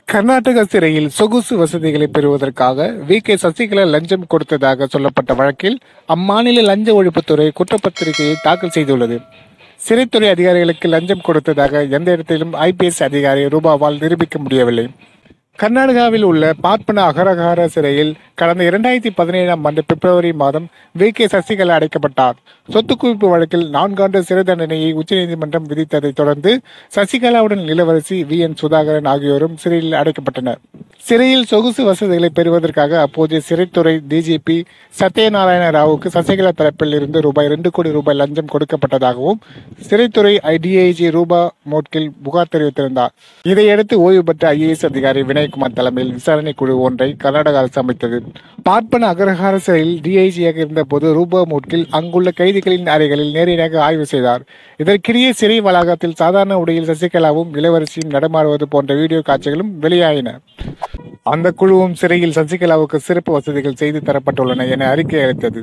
கர்நாடக சிறையில் சொகுசு வசதிகளை பெறுவதற்காக வி கே சசிகலா லஞ்சம் கொடுத்ததாக சொல்லப்பட்ட வழக்கில் அம்மாநில லஞ்ச ஒழிப்புத்துறை குற்றப்பத்திரிகையை தாக்கல் செய்துள்ளது சிறைத்துறை அதிகாரிகளுக்கு லஞ்சம் கொடுத்ததாக எந்த இடத்திலும் ஐபிஎஸ் அதிகாரி ரூபாவால் நிரூபிக்க முடியவில்லை கர்நாடகாவில் உள்ள பார்ப்பன அகரகார சிறையில் கடந்த இரண்டாயிரத்தி பதினேழாம் ஆண்டு பிப்ரவரி மாதம் வி கே சசிகலா அடைக்கப்பட்டார் சொத்து குவிப்பு வழக்கில் நான்காண்டு சிறை தண்டனையை உச்சநீதிமன்றம் விதித்ததைத் தொடர்ந்து சசிகலாவுடன் இளவரசி வி என் சுதாகரன் ஆகியோரும் சிறையில் அடைக்கப்பட்டனர் சிறையில் சொகுசு வசதிகளை பெறுவதற்காக அப்போதைய சிறைத்துறை டிஜிபி சத்யநாராயண ராவுக்கு சசிகலா தரப்பில் இருந்து ரூபாய் இரண்டு கோடி ரூபாய் லஞ்சம் கொடுக்கப்பட்டதாகவும் சிறைத்துறை டிஐஜி ரூபா மோட்கில் புகார் தெரிவித்திருந்தார் இதையடுத்து ஓய்வு பெற்ற ஐஏஎஸ் அதிகாரி வினய்குமார் தலைமையில் விசாரணை குழு ஒன்றை கர்நாடக அரசு அமைத்தது பார்ப்பன அகரஹார சிறையில் டிஐஜியாக இருந்தபோது ரூபா மோட்கில் அங்குள்ள கைதிகளின் அறைகளில் நேரடியாக ஆய்வு செய்தார் இதற்கிடையே சிறை வளாகத்தில் சாதாரண உடையில் சசிகலாவும் இளவரசியும் நடமாடுவது போன்ற வீடியோ காட்சிகளும் வெளியாயின அந்த குழுவும் சிறையில் சசிகலாவுக்கு சிறப்பு வசதிகள் செய்து தரப்பட்டுள்ளன என அறிக்கை அளித்தது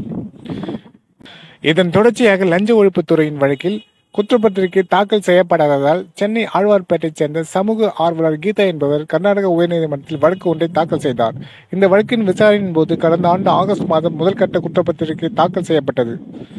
இதன் தொடர்ச்சியாக லஞ்ச ஒழிப்புத்துறையின் வழக்கில் குற்றப்பத்திரிகை தாக்கல் செய்யப்படாததால் சென்னை ஆழ்வார்பேட்டைச் சேர்ந்த சமூக ஆர்வலர் கீதா என்பவர் கர்நாடக உயர்நீதிமன்றத்தில் வழக்கு ஒன்றை தாக்கல் செய்தார் இந்த வழக்கின் விசாரணையின் போது கடந்த ஆண்டு ஆகஸ்ட் மாதம் முதல்கட்ட குற்றப்பத்திரிகை தாக்கல் செய்யப்பட்டது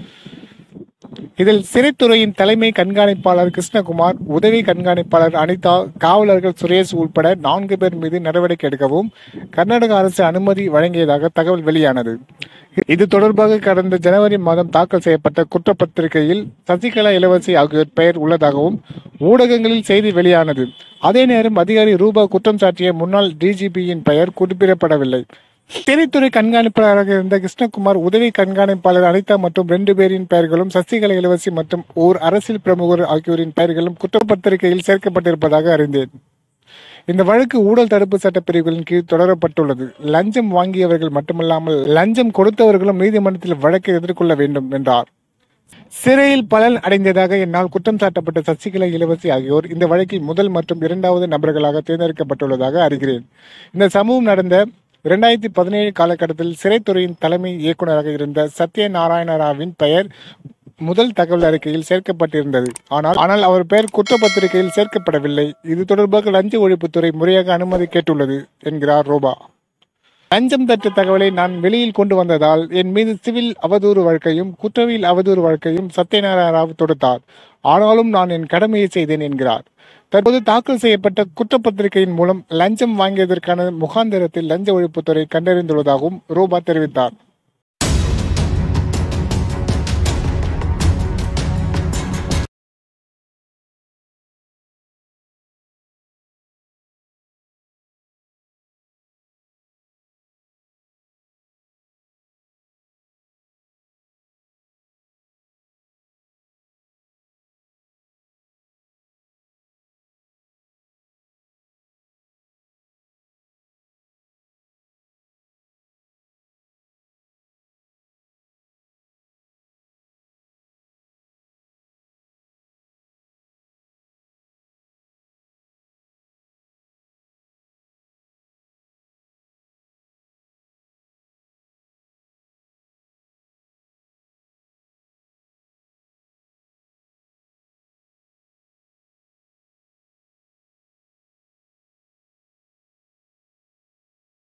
இதில் சிறைத்துறையின் தலைமை கண்காணிப்பாளர் கிருஷ்ணகுமார் உதவி கண்காணிப்பாளர் அனிதா காவலர்கள் சுரேஷ் உட்பட நான்கு பேர் மீது நடவடிக்கை எடுக்கவும் கர்நாடக அரசு அனுமதி வழங்கியதாக தகவல் வெளியானது இது தொடர்பாக கடந்த ஜனவரி மாதம் தாக்கல் செய்யப்பட்ட குற்றப்பத்திரிகையில் சசிகலா இளவரசி ஆகியோர் பெயர் உள்ளதாகவும் ஊடகங்களில் செய்தி வெளியானது அதே நேரம் அதிகாரி ரூபா குற்றம் சாட்டிய முன்னாள் டிஜிபியின் பெயர் குறிப்பிடப்படவில்லை சிறைத்துறை கண்காணிப்பாளராக இருந்த கிருஷ்ணகுமார் உதவி கண்காணிப்பாளர் அனிதா மற்றும் ரெண்டு பேரின் பெயர்களும் சசிகலா இளவரசி மற்றும் ஓர் அரசியல் பிரமுகர் ஆகியோரின் பெயர்களும் குற்றப்பத்திரிகையில் சேர்க்கப்பட்டிருப்பதாக அறிந்தேன் இந்த வழக்கு ஊழல் தடுப்பு சட்ட பிரிவுகளின் கீழ் தொடரப்பட்டுள்ளது லஞ்சம் வாங்கியவர்கள் மட்டுமல்லாமல் லஞ்சம் கொடுத்தவர்களும் நீதிமன்றத்தில் வழக்கை எதிர்கொள்ள வேண்டும் என்றார் சிறையில் பலன் அடைந்ததாக என்னால் குற்றம் சாட்டப்பட்ட சசிகலா இளவரசி ஆகியோர் இந்த வழக்கில் முதல் மற்றும் இரண்டாவது நபர்களாக தேர்ந்தெடுக்கப்பட்டுள்ளதாக அறிகிறேன் இந்த சம்பவம் நடந்த இரண்டாயிரத்தி பதினேழு காலகட்டத்தில் சிறைத்துறையின் தலைமை இயக்குநராக இருந்த சத்யநாராயண ராவின் பெயர் முதல் தகவல் அறிக்கையில் சேர்க்கப்பட்டிருந்தது ஆனால் ஆனால் அவர் பெயர் குற்றப்பத்திரிகையில் சேர்க்கப்படவில்லை இது தொடர்பாக லஞ்ச ஒழிப்புத்துறை முறையாக அனுமதி கேட்டுள்ளது என்கிறார் ரோபா லஞ்சம் தட்டு தகவலை நான் வெளியில் கொண்டு வந்ததால் என் மீது சிவில் அவதூறு வழக்கையும் குற்றவியல் அவதூறு வழக்கையும் சத்யநாராயண ராவ் தொடுத்தார் ஆனாலும் நான் என் கடமையை செய்தேன் என்கிறார் தற்போது தாக்கல் செய்யப்பட்ட குற்றப்பத்திரிகையின் மூலம் லஞ்சம் வாங்கியதற்கான முகாந்திரத்தில் லஞ்ச ஒழிப்புத்துறை கண்டறிந்துள்ளதாகவும் ரூபா தெரிவித்தார்